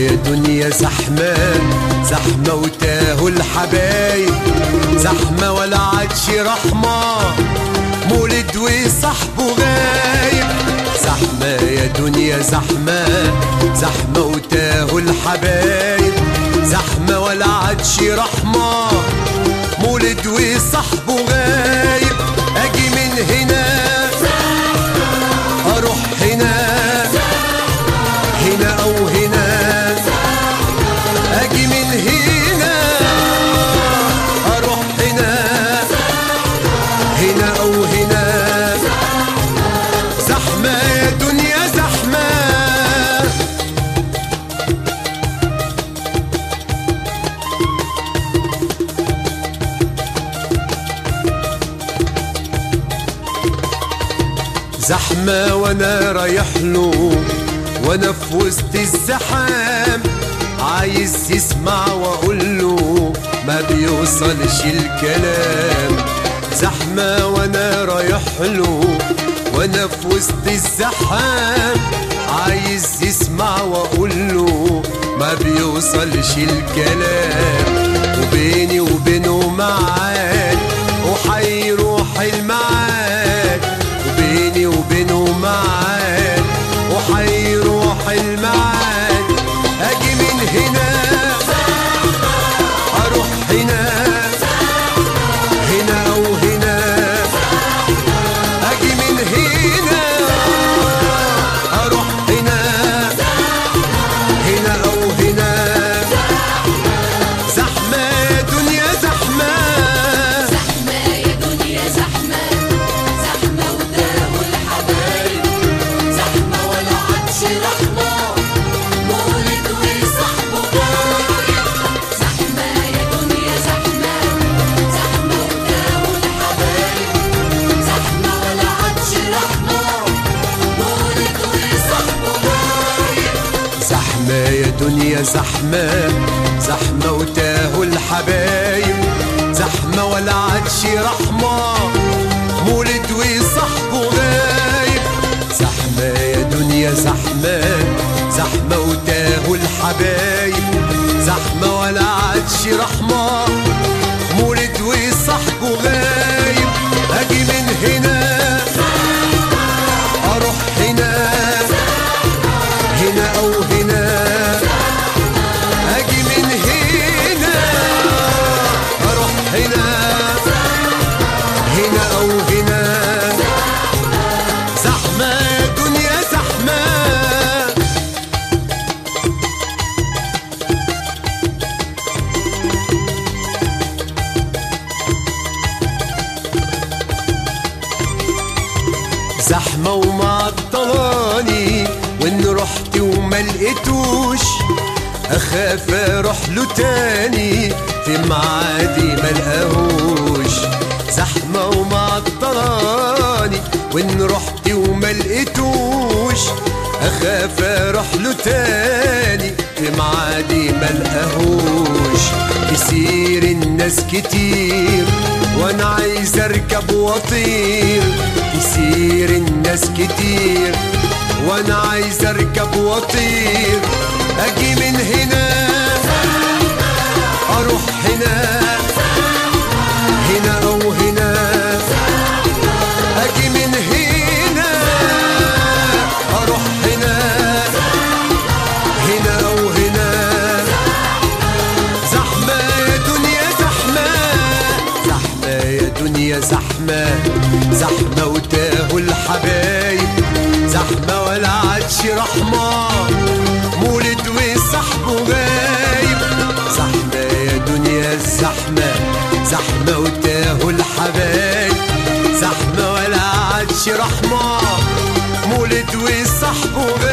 يا دنيا زحمة زحمة وتاهوا الحبايب زحمة ولا عادش رحمة مولد وصاحبه غايب زحمة يا دنيا زحمة زحمة وتاهوا الحبايب زحمة ولا عادش رحمة مولد وصاحبه غايب اجي من هنا اروح هنا هنا او هنا اجي من هنا اروح هنا هنا او هنا زحمه يا دنيا زحمه زحمة وانا رايح له وانا في وسط الزحام عايز يسمع واقول له ما بيوصلش الكلام زحمة وانا رايح له وانا في وسط الزحام عايز يسمع واقول له ما بيوصلش الكلام وبيني وبينه معاد وحيروح المعاد وبيني وبينه معاد وحيروح المعاد اجي من هنا اروح هنا هنا او هنا اجي من هنا اروح هنا هنا او هنا زحمه يا دنيا زحمه زحمة يا دنيا زحمة زحمة وتاهوا الحبايب زحمة ولا عادش رحمة مولد وصاحبه غايب زحمة يا دنيا زحمة زحمة وتاهوا الحبايب زحمة ولا عادش رحمة مولد وصاحبه غايب زحمة يا دنيا زحمة زحمة وتاهوا الحبايب زحمة ولا عادش رحمة مولد وصاحبه غايب زحمة يا دنيا زحمة زحمة وتاهوا الحبايب زحمة ولا عادش رحمة مولد وصاحبه غايب اجي من هنا اروح هنا هنا او هنا اجي من هنا اروح هنا هنا او هنا زحمه يا دنيا زحمه زحمة ومعطلاني وان رحت وما لقيتوش اخاف اروح له تاني في معادي ما لقاهوش زحمة ومعطلاني وان رحت وما لقيتوش اخاف اروح له تاني في معادي ما لقاهوش كتير الناس كتير وانا عايز اركب واطير كتير الناس كتير وانا عايز اركب واطير اجي من هنا اروح هنا هنا او هنا اجي من هنا اروح هنا هنا او هنا زحمة يا دنيا زحمة زحمة يا دنيا زحمة زحمة وتاهوا الحبايب زحمة ولا عادش رحمة مولد وصاحبه غايب زحمة يا دنيا زحمة زحمة وتاهوا الحبايب زحمة ولا عادش رحمة مولد وصاحبه غايب